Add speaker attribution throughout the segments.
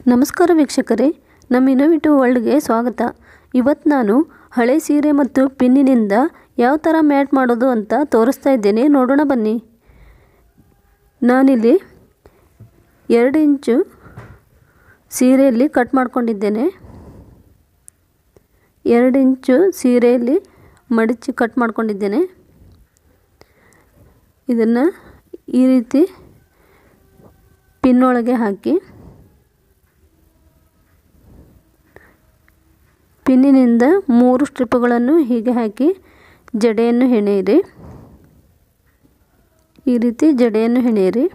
Speaker 1: ನಮಸ್ಕಾರ ವೀಕ್ಷಕರೇ ನಮ್ಮ ಇನೋವೇಟಿವ್ ವರ್ಲ್ಡ್ಗೆ ಸ್ವಾಗತ ಇವತ್ತು ನಾನು ಹಳೆ ಸೀರೆ ಮತ್ತು ಪಿನ್ನಿನಿಂದ ಯಾವ ಥರ ಮ್ಯಾಟ್ ಮಾಡೋದು ಅಂತ ತೋರಿಸ್ತಾ ಇದ್ದೇನೆ ನೋಡೋಣ ಬನ್ನಿ ನಾನಿಲ್ಲಿ ಎರಡು ಇಂಚು ಸೀರೆಯಲ್ಲಿ ಕಟ್ ಮಾಡ್ಕೊಂಡಿದ್ದೇನೆ ಎರಡು ಇಂಚು ಸೀರೆಯಲ್ಲಿ ಮಡಚಿ ಕಟ್ ಮಾಡ್ಕೊಂಡಿದ್ದೇನೆ ಇದನ್ನು ಈ ರೀತಿ ಪಿನ್ನೊಳಗೆ ಹಾಕಿ ಪಿನ್ನಿನಿಂದ ಮೂರು ಸ್ಟ್ರಿಪ್ಗಳನ್ನು ಹೀಗೆ ಹಾಕಿ ಜಡೆಯನ್ನು ಹೆಣೆಯಿರಿ ಈ ರೀತಿ ಜಡೆಯನ್ನು ಹೆಣೆಯಿರಿ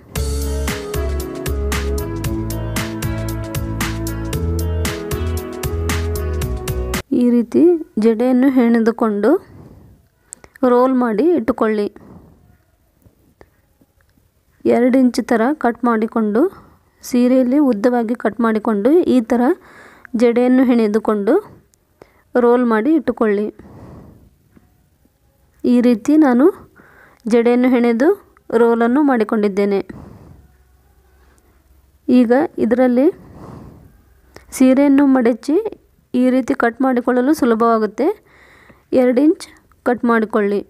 Speaker 1: ಈ ರೀತಿ ಜಡೆಯನ್ನು ಹೆಣೆದುಕೊಂಡು ರೋಲ್ ಮಾಡಿ ಇಟ್ಟುಕೊಳ್ಳಿ ಎರಡು ಇಂಚ್ ಥರ ಕಟ್ ಮಾಡಿಕೊಂಡು ಸೀರೆಯಲ್ಲಿ ಉದ್ದವಾಗಿ ಕಟ್ ಮಾಡಿಕೊಂಡು ಈ ಥರ ಜಡೆಯನ್ನು ಹೆಣೆದುಕೊಂಡು ರೋಲ್ ಮಾಡಿ ಇಟ್ಟುಕೊಳ್ಳಿ ಈ ರೀತಿ ನಾನು ಜಡೆಯನ್ನು ಹೆಣೆದು ರೋಲನ್ನು ಮಾಡಿಕೊಂಡಿದ್ದೇನೆ ಈಗ ಇದರಲ್ಲಿ ಸೀರೆಯನ್ನು ಮಡಚಿ ಈ ರೀತಿ ಕಟ್ ಮಾಡಿಕೊಳ್ಳಲು ಸುಲಭವಾಗುತ್ತೆ ಎರಡು ಇಂಚ್ ಕಟ್ ಮಾಡಿಕೊಳ್ಳಿ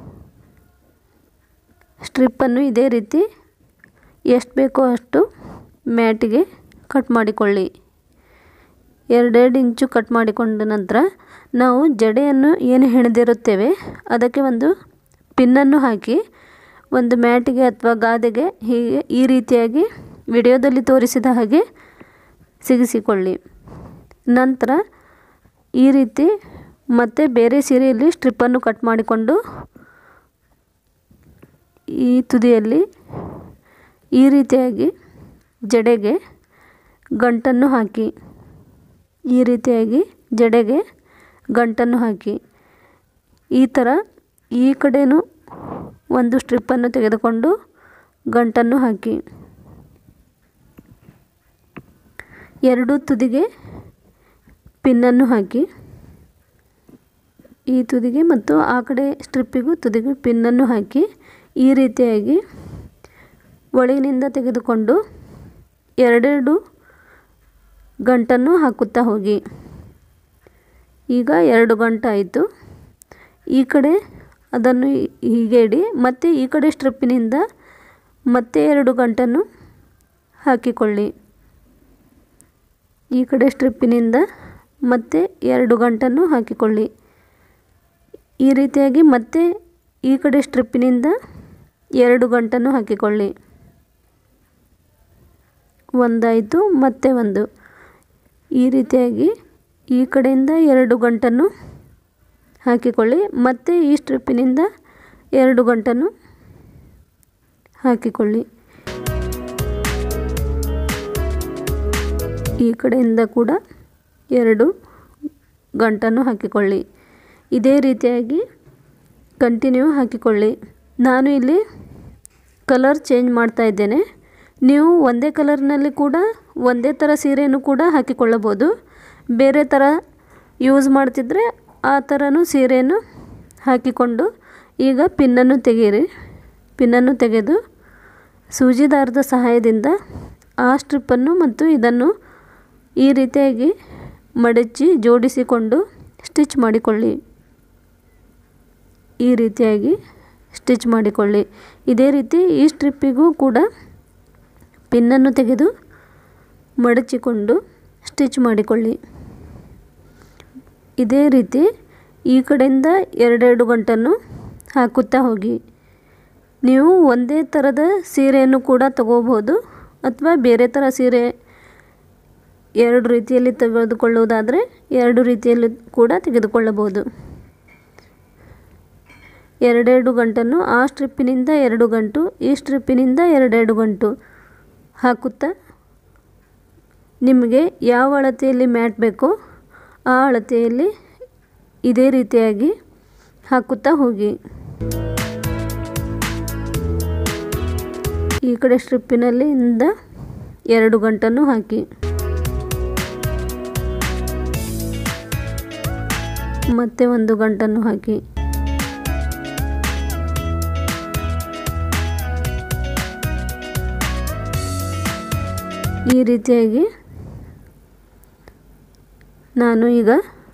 Speaker 1: ಸ್ಟ್ರಿಪ್ಪನ್ನು ಇದೇ ರೀತಿ ಎಷ್ಟು ಬೇಕೋ ಅಷ್ಟು ಮ್ಯಾಟಿಗೆ ಕಟ್ ಮಾಡಿಕೊಳ್ಳಿ ಎರಡೆರಡು ಇಂಚು ಕಟ್ ಮಾಡಿಕೊಂಡ ನಂತರ ನಾವು ಜಡೆಯನ್ನು ಏನು ಹೆಣೆದಿರುತ್ತೇವೆ ಅದಕ್ಕೆ ಒಂದು ಪಿನ್ನನ್ನು ಹಾಕಿ ಒಂದು ಮ್ಯಾಟಿಗೆ ಅಥವಾ ಗಾದೆಗೆ ಹೀಗೆ ಈ ರೀತಿಯಾಗಿ ವಿಡಿಯೋದಲ್ಲಿ ತೋರಿಸಿದ ಹಾಗೆ ಸಿಗಿಸಿಕೊಳ್ಳಿ ನಂತರ ಈ ರೀತಿ ಮತ್ತೆ ಬೇರೆ ಸೀರೆಯಲ್ಲಿ ಸ್ಟ್ರಿಪ್ಪನ್ನು ಕಟ್ ಮಾಡಿಕೊಂಡು ಈ ತುದಿಯಲ್ಲಿ ಈ ರೀತಿಯಾಗಿ ಜಡೆಗೆ ಗಂಟನ್ನು ಹಾಕಿ ಈ ರೀತಿಯಾಗಿ ಜಡೆಗೆ ಗಂಟನ್ನು ಹಾಕಿ ಈ ಥರ ಈ ಕಡೆಯೂ ಒಂದು ಸ್ಟ್ರಿಪ್ಪನ್ನು ತೆಗೆದುಕೊಂಡು ಗಂಟನ್ನು ಹಾಕಿ ಎರಡು ತುದಿಗೆ ಪಿನ್ನನ್ನು ಹಾಕಿ ಈ ತುದಿಗೆ ಮತ್ತು ಆ ಕಡೆ ಸ್ಟ್ರಿಪ್ಪಿಗೂ ತುದಿಗೆ ಪಿನ್ನನ್ನು ಹಾಕಿ ಈ ರೀತಿಯಾಗಿ ಒಳಗಿನಿಂದ ತೆಗೆದುಕೊಂಡು ಎರಡೆರಡು ಗಂಟನ್ನು ಹಾಕುತ್ತಾ ಹೋಗಿ ಈಗ ಎರಡು ಗಂಟಾಯಿತು ಈ ಕಡೆ ಅದನ್ನು ಹೀಗೆ ಇಡಿ ಮತ್ತು ಈ ಕಡೆ ಸ್ಟ್ರಿಪ್ಪಿನಿಂದ ಮತ್ತೆ ಎರಡು ಗಂಟನ್ನು ಹಾಕಿಕೊಳ್ಳಿ ಈ ಕಡೆ ಸ್ಟ್ರಿಪ್ಪಿನಿಂದ ಮತ್ತೆ ಎರಡು ಗಂಟನ್ನು ಹಾಕಿಕೊಳ್ಳಿ ಈ ರೀತಿಯಾಗಿ ಮತ್ತೆ ಈ ಕಡೆ ಸ್ಟ್ರಿಪ್ಪಿನಿಂದ ಎರಡು ಗಂಟನ್ನು ಹಾಕಿಕೊಳ್ಳಿ ಒಂದಾಯಿತು ಮತ್ತೆ ಒಂದು ಈ ರೀತಿಯಾಗಿ ಈ ಕಡೆಯಿಂದ ಎರಡು ಗಂಟನ್ನು ಹಾಕಿಕೊಳ್ಳಿ ಮತ್ತು ಈ ಸ್ಟ್ರಿಪ್ಪಿನಿಂದ ಎರಡು ಗಂಟನ್ನು ಹಾಕಿಕೊಳ್ಳಿ ಈ ಕಡೆಯಿಂದ ಕೂಡ ಎರಡು ಗಂಟನ್ನು ಹಾಕಿಕೊಳ್ಳಿ ಇದೇ ರೀತಿಯಾಗಿ ಕಂಟಿನ್ಯೂ ಹಾಕಿಕೊಳ್ಳಿ ನಾನು ಇಲ್ಲಿ ಕಲರ್ ಚೇಂಜ್ ಮಾಡ್ತಾ ಇದ್ದೇನೆ ನೀವು ಒಂದೇ ಕಲರ್ನಲ್ಲಿ ಕೂಡ ಒಂದೇ ಥರ ಸೀರೆಯನ್ನು ಕೂಡ ಹಾಕಿಕೊಳ್ಳಬಹುದು ಬೇರೆ ಥರ ಯೂಸ್ ಮಾಡ್ತಿದ್ರೆ ಆ ಥರನೂ ಸೀರೆಯನ್ನು ಹಾಕಿಕೊಂಡು ಈಗ ಪಿನ್ನನ್ನು ತೆಗೀರಿ ಪಿನ್ನನ್ನು ತೆಗೆದು ಸೂಜಿ ದಾರದ ಸಹಾಯದಿಂದ ಆ ಸ್ಟ್ರಿಪ್ಪನ್ನು ಮತ್ತು ಇದನ್ನು ಈ ರೀತಿಯಾಗಿ ಮಡಚಿ ಜೋಡಿಸಿಕೊಂಡು ಸ್ಟಿಚ್ ಮಾಡಿಕೊಳ್ಳಿ ಈ ರೀತಿಯಾಗಿ ಸ್ಟಿಚ್ ಮಾಡಿಕೊಳ್ಳಿ ಇದೇ ರೀತಿ ಈ ಸ್ಟ್ರಿಪ್ಪಿಗೂ ಕೂಡ ಪಿನ್ನನ್ನು ತೆಗೆದು ಮಡಚಿಕೊಂಡು ಸ್ಟಿಚ್ ಮಾಡಿಕೊಳ್ಳಿ ಇದೇ ರೀತಿ ಈ ಕಡೆಯಿಂದ ಎರಡೆರಡು ಗಂಟನ್ನು ಹಾಕುತ್ತಾ ಹೋಗಿ ನೀವು ಒಂದೇ ಥರದ ಸೀರೆಯನ್ನು ಕೂಡ ತಗೋಬೋದು ಅಥವಾ ಬೇರೆ ಥರ ಸೀರೆ ಎರಡು ರೀತಿಯಲ್ಲಿ ತೆಗೆದುಕೊಳ್ಳುವುದಾದರೆ ಎರಡು ರೀತಿಯಲ್ಲಿ ಕೂಡ ತೆಗೆದುಕೊಳ್ಳಬಹುದು ಎರಡೆರಡು ಗಂಟನ್ನು ಆ ಸ್ಟ್ರಿಪ್ಪಿನಿಂದ ಎರಡು ಗಂಟು ಈ ಸ್ಟ್ರಿಪ್ಪಿನಿಂದ ಎರಡೆರಡು ಗಂಟು ಹಾಕುತ್ತಾ ನಿಮಗೆ ಯಾವ ಅಳತೆಯಲ್ಲಿ ಮ್ಯಾಟ್ ಬೇಕೋ ಆ ಅಳತೆಯಲ್ಲಿ ಇದೇ ರೀತಿಯಾಗಿ ಹಾಕುತ್ತಾ ಹೋಗಿ ಈ ಕಡೆ ಸ್ಟ್ರಿಪ್ಪಿನಲ್ಲಿ ಇಂದ ಎರಡು ಗಂಟನ್ನು ಹಾಕಿ ಮತ್ತೆ ಒಂದು ಗಂಟನ್ನು ಹಾಕಿ ಈ ರೀತಿಯಾಗಿ ನಾನು ಈಗ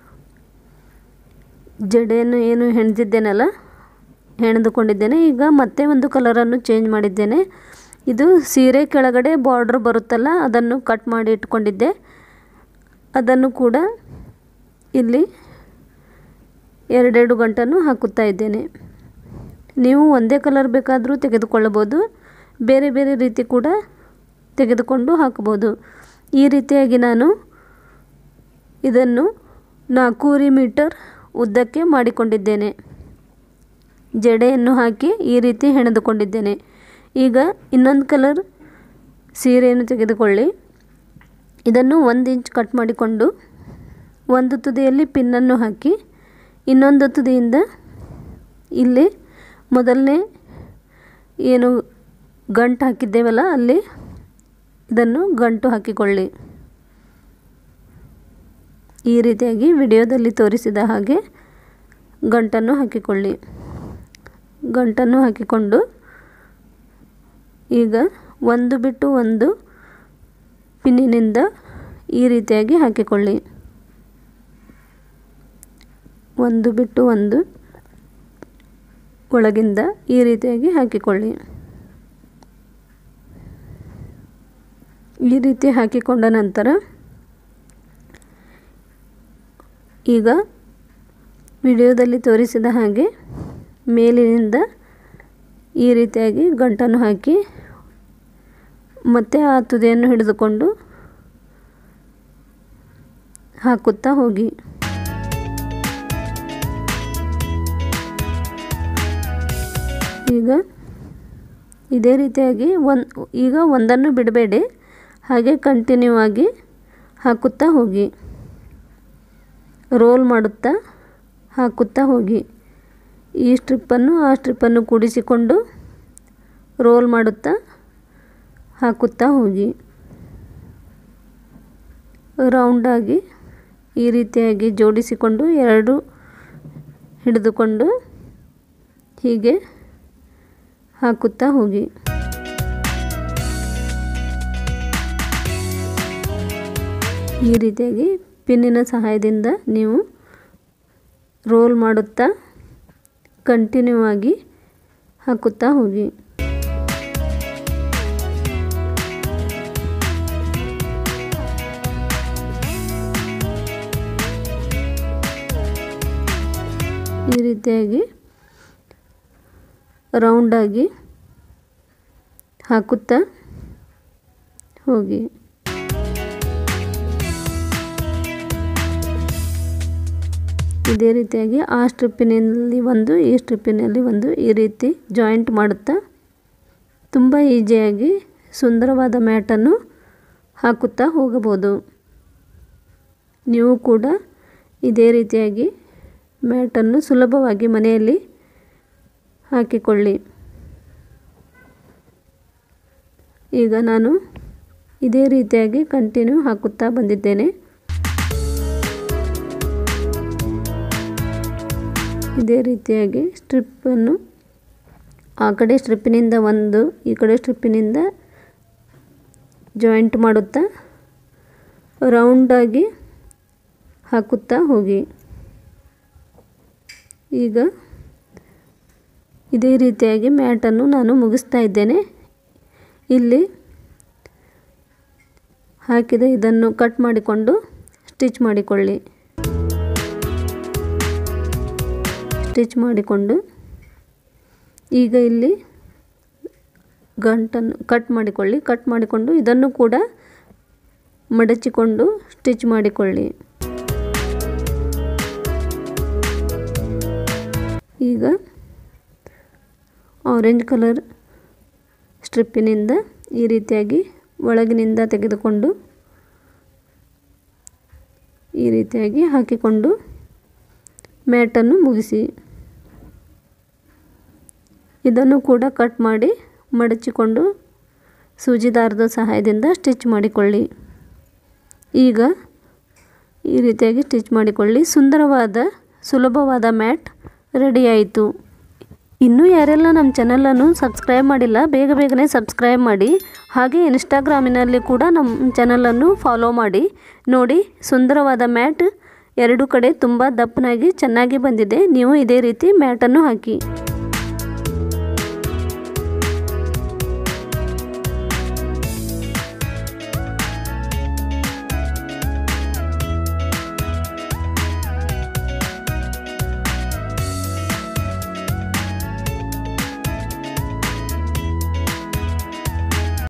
Speaker 1: ಜಡೆಯನ್ನು ಏನು ಹೆಣೆದಿದ್ದೇನಲ್ಲ ಹೆಣೆದುಕೊಂಡಿದ್ದೇನೆ ಈಗ ಮತ್ತೆ ಒಂದು ಕಲರನ್ನು ಚೇಂಜ್ ಮಾಡಿದ್ದೇನೆ ಇದು ಸೀರೆ ಕೆಳಗಡೆ ಬಾರ್ಡ್ರ್ ಬರುತ್ತಲ್ಲ ಅದನ್ನು ಕಟ್ ಮಾಡಿ ಇಟ್ಕೊಂಡಿದ್ದೆ ಅದನ್ನು ಕೂಡ ಇಲ್ಲಿ ಎರಡೆರಡು ಗಂಟನ್ನು ಹಾಕುತ್ತಾ ಇದ್ದೇನೆ ನೀವು ಒಂದೇ ಕಲರ್ ಬೇಕಾದರೂ ತೆಗೆದುಕೊಳ್ಳಬೋದು ಬೇರೆ ಬೇರೆ ರೀತಿ ಕೂಡ ತೆಗೆದುಕೊಂಡು ಹಾಕಬೋದು ಈ ರೀತಿಯಾಗಿ ನಾನು ಇದನ್ನು ನಾಲ್ಕೂವರೆ ಮೀಟರ್ ಉದ್ದಕ್ಕೆ ಮಾಡಿಕೊಂಡಿದ್ದೇನೆ ಜಡೆಯನ್ನು ಹಾಕಿ ಈ ರೀತಿ ಹೆಣೆದುಕೊಂಡಿದ್ದೇನೆ ಈಗ ಇನ್ನೊಂದು ಕಲರ್ ಸೀರೆಯನ್ನು ತೆಗೆದುಕೊಳ್ಳಿ ಇದನ್ನು ಒಂದು ಇಂಚ್ ಕಟ್ ಮಾಡಿಕೊಂಡು ಒಂದು ತುದಿಯಲ್ಲಿ ಪಿನ್ನನ್ನು ಹಾಕಿ ಇನ್ನೊಂದು ತುದಿಯಿಂದ ಇಲ್ಲಿ ಮೊದಲನೇ ಏನು ಗಂಟು ಹಾಕಿದ್ದೇವಲ್ಲ ಅಲ್ಲಿ ಇದನ್ನು ಗಂಟು ಹಾಕಿಕೊಳ್ಳಿ ಈ ರೀತಿಯಾಗಿ ವಿಡಿಯೋದಲ್ಲಿ ತೋರಿಸಿದ ಹಾಗೆ ಗಂಟನ್ನು ಹಾಕಿಕೊಳ್ಳಿ ಗಂಟನ್ನು ಹಾಕಿಕೊಂಡು ಈಗ ಒಂದು ಬಿಟ್ಟು ಒಂದು ಪಿನ್ನಿನಿಂದ ಈ ರೀತಿಯಾಗಿ ಹಾಕಿಕೊಳ್ಳಿ ಒಂದು ಬಿಟ್ಟು ಒಂದು ಒಳಗಿಂದ ಈ ರೀತಿಯಾಗಿ ಹಾಕಿಕೊಳ್ಳಿ ಈ ರೀತಿ ಹಾಕಿಕೊಂಡ ನಂತರ ಈಗ ವಿಡಿಯೋದಲ್ಲಿ ತೋರಿಸಿದ ಹಾಗೆ ಮೇಲಿನಿಂದ ಈ ರೀತಿಯಾಗಿ ಗಂಟನ್ನು ಹಾಕಿ ಮತ್ತು ಆ ತುದಿಯನ್ನು ಹಿಡಿದುಕೊಂಡು ಹಾಕುತ್ತಾ ಹೋಗಿ ಈಗ ಇದೇ ರೀತಿಯಾಗಿ ಒಂದು ಈಗ ಒಂದನ್ನು ಬಿಡಬೇಡಿ ಹಾಗೆ ಕಂಟಿನ್ಯೂ ಆಗಿ ಹಾಕುತ್ತಾ ಹೋಗಿ ರೋಲ್ ಮಾಡುತ್ತಾ ಹಾಕುತ್ತಾ ಹೋಗಿ ಈ ಸ್ಟ್ರಿಪ್ಪನ್ನು ಆ ಸ್ಟ್ರಿಪ್ಪನ್ನು ಕೂಡಿಸಿಕೊಂಡು ರೋಲ್ ಮಾಡುತ್ತಾ ಹಾಕುತ್ತಾ ಹೋಗಿ ರೌಂಡಾಗಿ ಈ ರೀತಿಯಾಗಿ ಜೋಡಿಸಿಕೊಂಡು ಎರಡು ಹಿಡಿದುಕೊಂಡು ಹೀಗೆ ಹಾಕುತ್ತಾ ಹೋಗಿ ಈ ರೀತಿಯಾಗಿ ಪಿನ್ನಿನ ಸಹಾಯದಿಂದ ನೀವು ರೋಲ್ ಮಾಡುತ್ತಾ ಕಂಟಿನ್ಯೂ ಆಗಿ ಹಾಕುತ್ತಾ ಹೋಗಿ ಈ ರೀತಿಯಾಗಿ ರೌಂಡಾಗಿ ಹಾಕುತ್ತಾ ಹೋಗಿ ಇದೇ ರೀತಿಯಾಗಿ ಆ ಸ್ಟ್ರಿಪ್ಪಿನಲ್ಲಿ ಒಂದು ಈ ಸ್ಟ್ರಿಪ್ಪಿನಲ್ಲಿ ಒಂದು ಈ ರೀತಿ ಜಾಯಿಂಟ್ ಮಾಡುತ್ತಾ ತುಂಬ ಈಸಿಯಾಗಿ ಸುಂದರವಾದ ಮ್ಯಾಟನ್ನು ಹಾಕುತ್ತಾ ಹೋಗಬಹುದು ನೀವು ಕೂಡ ಇದೇ ರೀತಿಯಾಗಿ ಮ್ಯಾಟನ್ನು ಸುಲಭವಾಗಿ ಮನೆಯಲ್ಲಿ ಹಾಕಿಕೊಳ್ಳಿ ಈಗ ನಾನು ಇದೇ ರೀತಿಯಾಗಿ ಕಂಟಿನ್ಯೂ ಹಾಕುತ್ತಾ ಬಂದಿದ್ದೇನೆ ಇದೇ ರೀತಿಯಾಗಿ ಸ್ಟ್ರಿಪ್ಪನ್ನು ಆ ಕಡೆ ಸ್ಟ್ರಿಪ್ಪಿನಿಂದ ಒಂದು ಈ ಕಡೆ ಸ್ಟ್ರಿಪ್ಪಿನಿಂದ ಜಾಯಿಂಟ್ ಮಾಡುತ್ತಾ ರೌಂಡಾಗಿ ಹಾಕುತ್ತಾ ಹೋಗಿ ಈಗ ಇದೇ ರೀತಿಯಾಗಿ ಮ್ಯಾಟನ್ನು ನಾನು ಮುಗಿಸ್ತಾ ಇದ್ದೇನೆ ಇಲ್ಲಿ ಹಾಕಿದ ಇದನ್ನು ಕಟ್ ಮಾಡಿಕೊಂಡು ಸ್ಟಿಚ್ ಮಾಡಿಕೊಳ್ಳಿ ಸ್ಟಿಚ್ ಮಾಡಿಕೊಂಡು ಈಗ ಇಲ್ಲಿ ಗಂಟನ್ನು ಕಟ್ ಮಾಡಿಕೊಳ್ಳಿ ಕಟ್ ಮಾಡಿಕೊಂಡು ಇದನ್ನು ಕೂಡ ಮಡಚಿಕೊಂಡು ಸ್ಟಿಚ್ ಮಾಡಿಕೊಳ್ಳಿ ಈಗ ಆರೆಂಜ್ ಕಲರ್ ಸ್ಟ್ರಿಪ್ಪಿನಿಂದ ಈ ರೀತಿಯಾಗಿ ಒಳಗಿನಿಂದ ತೆಗೆದುಕೊಂಡು ಈ ರೀತಿಯಾಗಿ ಹಾಕಿಕೊಂಡು ಮ್ಯಾಟನ್ನು ಮುಗಿಸಿ ಇದನ್ನು ಕೂಡ ಕಟ್ ಮಾಡಿ ಮಡಚಿಕೊಂಡು ಸೂಜಿ ದಾರದ ಸಹಾಯದಿಂದ ಸ್ಟಿಚ್ ಮಾಡಿಕೊಳ್ಳಿ ಈಗ ಈ ರೀತಿಯಾಗಿ ಸ್ಟಿಚ್ ಮಾಡಿಕೊಳ್ಳಿ ಸುಂದರವಾದ ಸುಲಭವಾದ ಮ್ಯಾಟ್ ರೆಡಿಯಾಯಿತು ಇನ್ನೂ ಯಾರೆಲ್ಲ ನಮ್ಮ ಚಾನಲನ್ನು ಸಬ್ಸ್ಕ್ರೈಬ್ ಮಾಡಿಲ್ಲ ಬೇಗ ಬೇಗನೆ ಸಬ್ಸ್ಕ್ರೈಬ್ ಮಾಡಿ ಹಾಗೆ ಇನ್ಸ್ಟಾಗ್ರಾಮಿನಲ್ಲಿ ಕೂಡ ನಮ್ಮ ಚಾನಲನ್ನು ಫಾಲೋ ಮಾಡಿ ನೋಡಿ ಸುಂದರವಾದ ಮ್ಯಾಟ್ ಎರಡು ಕಡೆ ತುಂಬ ದಪ್ಪನಾಗಿ ಚೆನ್ನಾಗಿ ಬಂದಿದೆ ನೀವು ಇದೇ ರೀತಿ ಮ್ಯಾಟನ್ನು ಹಾಕಿ